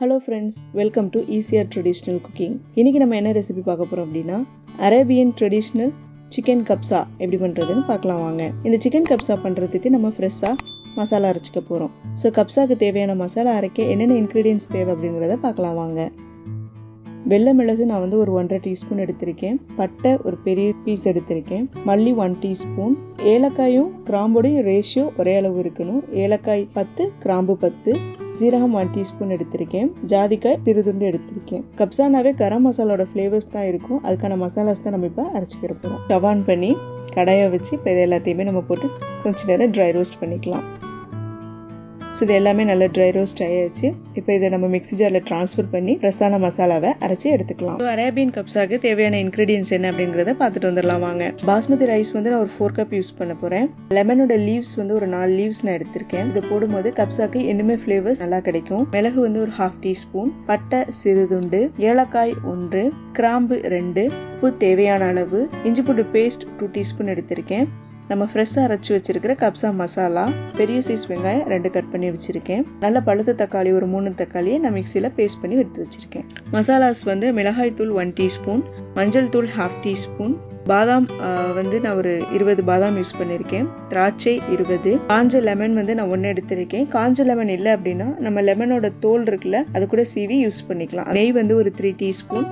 hello friends welcome to easier traditional cooking இன்றைக்கி நம்ம என்ன ரெசிபி பார்க்க போகிறோம் அப்படின்னா அரேபியன் ட்ரெடிஷ்னல் சிக்கன் கப்ஸா எப்படி பண்ணுறதுன்னு பார்க்கலாம் வாங்க இந்த சிக்கன் கப்ஸா பண்ணுறதுக்கு நம்ம ஃப்ரெஷ்ஷாக மசாலா அரைச்சிக்க போகிறோம் ஸோ கப்ஸாக்கு தேவையான மசாலா அரைக்க என்னென்ன இன்க்ரீடியன்ஸ் தேவை அப்படிங்கிறத பார்க்கலாம் வாங்க வெள்ளை மிளகு நான் வந்து ஒரு ஒன்றரை டீஸ்பூன் எடுத்திருக்கேன் பட்டை ஒரு பெரிய பீஸ் எடுத்திருக்கேன் மல்லி ஒன் டீஸ்பூன் ஏலக்காயும் கிராம்போடையும் ரேஷியோ ஒரே அளவு இருக்கணும் ஏலக்காய் பத்து கிராம்பு பத்து ஜீரகம் ஒன் டீஸ்பூன் எடுத்திருக்கேன் ஜாதிக்காய் திருதுண்டு எடுத்திருக்கேன் கப்சானாவே கரம் மசாலோட ஃப்ளேவர்ஸ் தான் இருக்கும் அதுக்கான மசாலாஸ் தான் நம்ம இப்போ அரைச்சிக்கிற போகிறோம் ஸ்டவ் பண்ணி கடாயை வச்சு இப்போ இது எல்லாத்தையுமே நம்ம போட்டு கொஞ்ச நேரம் ட்ரை ரோஸ்ட் பண்ணிக்கலாம் ஸோ இது எல்லாமே நல்லா ட்ரை ரோஸ்ட் ஆயாச்சு இப்போ இதை நம்ம மிக்ஸி ஜாரில் ட்ரான்ஸ்ஃபர் பண்ணி ஃப்ரெஷ்ஷான மசாலாவை அரைச்சி எடுத்துக்கலாம் ஸோ அரேபியன் கப்ஸாக்கு தேவையான இன்க்ரீடியன்ஸ் என்ன அப்படிங்கிறத பார்த்துட்டு வந்துடலாம் வாங்க பாஸ்மதி ரைஸ் வந்து நான் ஒரு ஃபோர் கப் யூஸ் பண்ண போகிறேன் லெமனோட லீவ்ஸ் வந்து ஒரு நாலு லீவ்ஸ் நான் எடுத்திருக்கேன் இதை போடும்போது கப்ஸாக்கு இன்னுமே ஃப்ளேவர்ஸ் நல்லா கிடைக்கும் மிளகு வந்து ஒரு ஹாஃப் டீஸ்பூன் பட்டை சிறுதுண்டு ஏலக்காய் ஒன்று கிராம்பு ரெண்டு உப்பு தேவையான அளவு இஞ்சி பூண்டு பேஸ்ட் டூ டீஸ்பூன் எடுத்திருக்கேன் நம்ம ஃப்ரெஷ்ஷாக அரைச்சி வச்சிருக்கிற கப்சா மசாலா பெரிய சைஸ் வெங்காயம் ரெண்டு கட் பண்ணி வச்சிருக்கேன் நல்ல பழுத்த தக்காளி ஒரு மூணு தக்காளியை நான் மிக்சியில் பேஸ்ட் பண்ணி எடுத்து வச்சிருக்கேன் மசாலாஸ் வந்து மிளகாய் தூள் ஒன் டீஸ்பூன் மஞ்சள் தூள் ஹாஃப் டீஸ்பூன் பாதாம் வந்து நான் ஒரு இருபது பாதாம் யூஸ் பண்ணியிருக்கேன் திராட்சை இருபது காஞ்ச லெமன் வந்து நான் ஒன்று எடுத்திருக்கேன் காஞ்ச லெமன் இல்லை அப்படின்னா நம்ம லெமனோட தோல் இருக்குல்ல அது கூட சீவி யூஸ் பண்ணிக்கலாம் நெய் வந்து ஒரு three teaspoon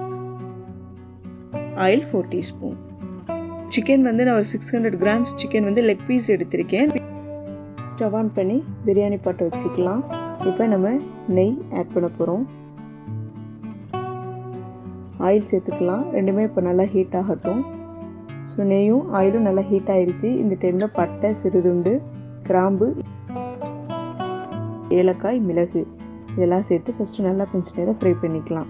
oil four teaspoon chicken வந்து நான் ஒரு சிக்ஸ் ஹண்ட்ரட் கிராம்ஸ் சிக்கன் வந்து லெக் பீஸ் எடுத்திருக்கேன் ஸ்டவ் ஆன் பண்ணி பிரியாணி பாட்டை வச்சுக்கலாம் இப்போ நம்ம நெய் ஆட் பண்ண போகிறோம் ஆயில் சேர்த்துக்கலாம் ரெண்டுமே இப்போ நல்லா ஹீட் ஆகட்டும் ஸோ நெய்யும் ஆயிலும் நல்லா ஹீட் ஆயிடுச்சு இந்த டைமில் பட்டை சிறுதுண்டு கிராம்பு ஏலக்காய் மிளகு இதெல்லாம் சேர்த்து ஃபஸ்ட்டு நல்லா கொஞ்சம் நேரம் ஃப்ரை பண்ணிக்கலாம்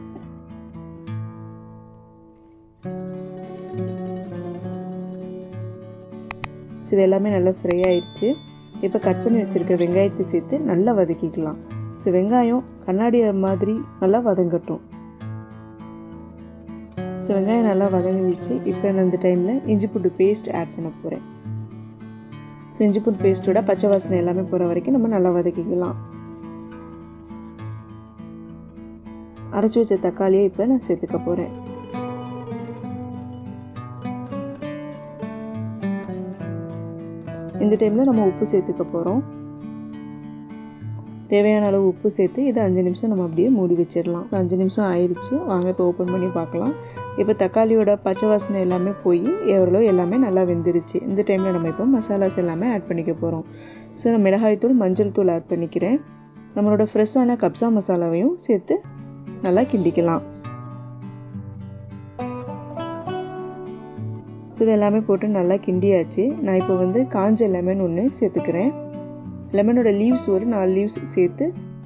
ஸோ இது எல்லாமே நல்லா ஃப்ரை ஆயிடுச்சு இப்போ கட் பண்ணி வச்சுருக்க வெங்காயத்தை சேர்த்து நல்லா வதக்கிக்கலாம் ஸோ வெங்காயம் கண்ணாடி மாதிரி நல்லா வதங்கட்டும் ஸோ வெங்காயம் நல்லா வதங்கிடுச்சு இப்போ அந்த டைமில் இஞ்சி பூண்டு பேஸ்ட் ஆட் பண்ண போகிறேன் ஸோ இஞ்சி பூண்டு பேஸ்ட்டோட பச்சை வாசனை எல்லாமே போகிற வரைக்கும் நம்ம நல்லா வதக்கிக்கலாம் அரைச்சி வச்ச தக்காளியை இப்போ நான் சேர்த்துக்க போகிறேன் இந்த டைமில் நம்ம உப்பு சேர்த்துக்க போகிறோம் தேவையான அளவு உப்பு சேர்த்து இதை அஞ்சு நிமிஷம் நம்ம அப்படியே மூடி வச்சிடலாம் அஞ்சு நிமிஷம் ஆயிடுச்சு வாங்க இப்போ ஓப்பன் பண்ணி பார்க்கலாம் இப்போ தக்காளியோட பச்சை வாசனை எல்லாமே போய் எவ்வளோ எல்லாமே நல்லா வெந்துருச்சு இந்த டைமில் நம்ம இப்போ மசாலாஸ் எல்லாமே ஆட் பண்ணிக்க போகிறோம் ஸோ நான் மிளகாய்த்தூள் மஞ்சள் தூள் ஆட் பண்ணிக்கிறேன் நம்மளோட ஃப்ரெஷ்ஷான கப்சா மசாலாவையும் சேர்த்து நல்லா கிண்டிக்கலாம் ஸோ இது எல்லாமே போட்டு நல்லா கிண்டியாச்சு நான் இப்போ வந்து காஞ்ச லெமன் ஒன்று சேர்த்துக்கிறேன் லெமனோட லீவ்ஸ் ஒரு நாலு லீவ்ஸ் சேர்த்து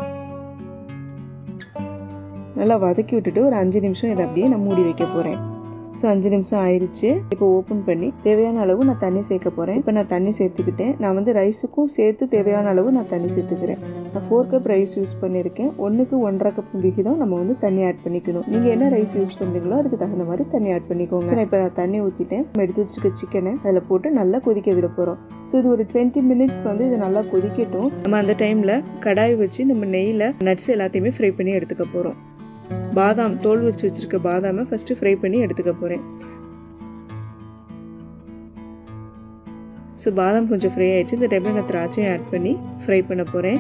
நல்லா வதக்கி விட்டுட்டு ஒரு அஞ்சு நிமிஷம் இதை அப்படியே நான் மூடி வைக்க போகிறேன் ஸோ அஞ்சு நிமிஷம் ஆயிடுச்சு இப்போ ஓப்பன் பண்ணி தேவையான அளவு நான் தண்ணி சேர்க்க போகிறேன் இப்போ நான் தண்ணி சேர்த்துக்கிட்டேன் நான் வந்து ரைஸுக்கும் சேர்த்து தேவையான அளவு நான் தண்ணி சேர்த்துக்கிறேன் நான் ஃபோர் கப் ரைஸ் யூஸ் பண்ணியிருக்கேன் ஒன்றுக்கு ஒன்றரை கப் விகிதம் நம்ம வந்து தண்ணி ஆட் பண்ணிக்கணும் நீங்கள் என்ன ரைஸ் யூஸ் பண்ணுறீங்களோ அதுக்கு தகுந்த மாதிரி தண்ணி ஆட் பண்ணிக்கோங்க நான் இப்போ நான் தண்ணி ஊற்றிட்டேன் நம்ம எடுத்து வச்சிருக்க சிக்கனை அதில் போட்டு நல்லா கொதிக்க விட போகிறோம் ஸோ இது ஒரு டுவெண்ட்டி மினிட்ஸ் வந்து இது நல்லா கொதிக்கட்டும் நம்ம அந்த டைமில் கடாய் வச்சு நம்ம நெய்யில் நட்ஸ் எல்லாத்தையுமே ஃப்ரை பண்ணி எடுத்துக்க போகிறோம் பாதாம் தோல் உரிச்சு வச்சிருக்க பாதாமை ஃபர்ஸ்ட் ஃப்ரை பண்ணி எடுத்துக்க போறேன் ஸோ பாதாம் கொஞ்சம் ஃப்ரை ஆயிடுச்சு இந்த டைம்ல நான் திராட்சையும் ஆட் பண்ணி ஃப்ரை பண்ண போறேன்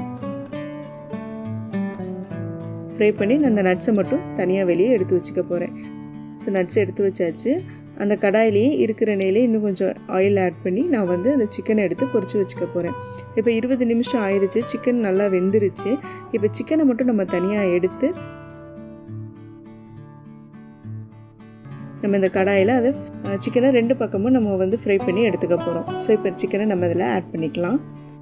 ஃப்ரை பண்ணி நான் அந்த நட்ஸை மட்டும் தனியாக வெளியே எடுத்து வச்சுக்க போறேன் ஸோ நட்ஸ் எடுத்து வச்சாச்சு அந்த கடாயிலேயே இருக்கிற நெய்லே இன்னும் கொஞ்சம் ஆயில் ஆட் பண்ணி நான் வந்து அந்த சிக்கனை எடுத்து பொரிச்சு வச்சுக்க போகிறேன் இப்போ இருபது நிமிஷம் ஆயிடுச்சு சிக்கன் நல்லா வெந்துருச்சு இப்போ சிக்கனை மட்டும் நம்ம தனியாக எடுத்து நம்ம இந்த கடாயில் அது சிக்கனை ரெண்டு பக்கமும் நம்ம வந்து ஃப்ரை பண்ணி எடுத்துக்க போகிறோம் ஸோ இப்போ சிக்கனை நம்ம இதில் ஆட் பண்ணிக்கலாம்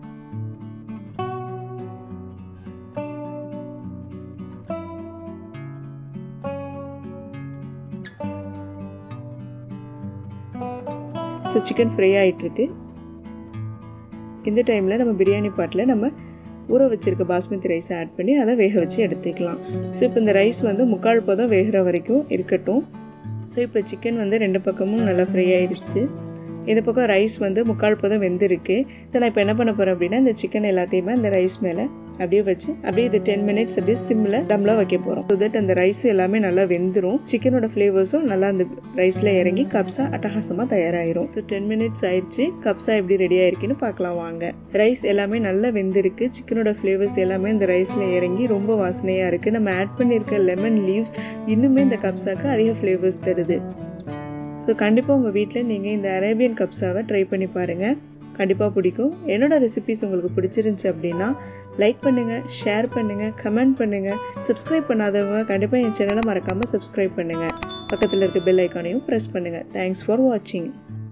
ஸோ சிக்கன் ஃப்ரை ஆகிட்டுருக்கு இந்த டைமில் நம்ம பிரியாணி பாட்டில் நம்ம ஊற வச்சிருக்க பாஸ்மதி ரைஸ் ஆட் பண்ணி அதை வேக வச்சு எடுத்துக்கலாம் ஸோ இப்போ இந்த ரைஸ் வந்து முக்கால் பதம் வேகிற வரைக்கும் இருக்கட்டும் ஸோ இப்போ சிக்கன் வந்து ரெண்டு பக்கமும் நல்லா ஃப்ரை ஆயிடுச்சு இந்த பக்கம் ரைஸ் வந்து முக்கால் பதம் வெந்திருக்கு ஸோ நான் இப்போ என்ன பண்ண போகிறேன் அப்படின்னா இந்த சிக்கன் எல்லாத்தையுமே அந்த ரைஸ் மேலே அப்படியே வச்சு அப்படியே இது டென் மினிட்ஸ் அப்படியே சிம்மில் தம்ல வைக்க போகிறோம் ஸோ தட் அந்த ரைஸ் எல்லாமே நல்லா வெந்துடும் சிக்கனோட ஃப்ளேவர்ஸும் நல்லா அந்த ரைஸில் இறங்கி கப்ஸா அட்டகாசமாக தயாராகிரும் ஸோ டென் மினிட்ஸ் ஆயிடுச்சு கப்ஸா எப்படி ரெடி ஆயிருக்குன்னு பார்க்கலாம் வாங்க ரைஸ் எல்லாமே நல்லா வெந்திருக்கு சிக்கனோட ஃப்ளேவர்ஸ் எல்லாமே இந்த ரைஸில் இறங்கி ரொம்ப வாசனையாக இருக்குது நம்ம ஆட் பண்ணியிருக்க லெமன் லீவ்ஸ் இன்னுமே இந்த கப்ஸாக்கு அதிக ஃப்ளேவர்ஸ் தருது ஸோ கண்டிப்பாக உங்கள் வீட்டில் நீங்கள் இந்த அரேபியன் கப்ஸாவை ட்ரை பண்ணி பாருங்கள் கண்டிப்பாக பிடிக்கும் என்னோட ரெசிபிஸ் உங்களுக்கு பிடிச்சிருந்துச்சு அப்படின்னா லைக் பண்ணுங்கள் ஷேர் பண்ணுங்கள் கமெண்ட் பண்ணுங்கள் சப்ஸ்கிரைப் பண்ணாதவங்க கண்டிப்பாக என் சேனலை மறக்காமல் சப்ஸ்கிரைப் பண்ணுங்கள் பக்கத்தில் இருக்க பெல் ஐக்கானையும் ப்ரெஸ் பண்ணுங்கள் தேங்க்ஸ் ஃபார் வாட்சிங்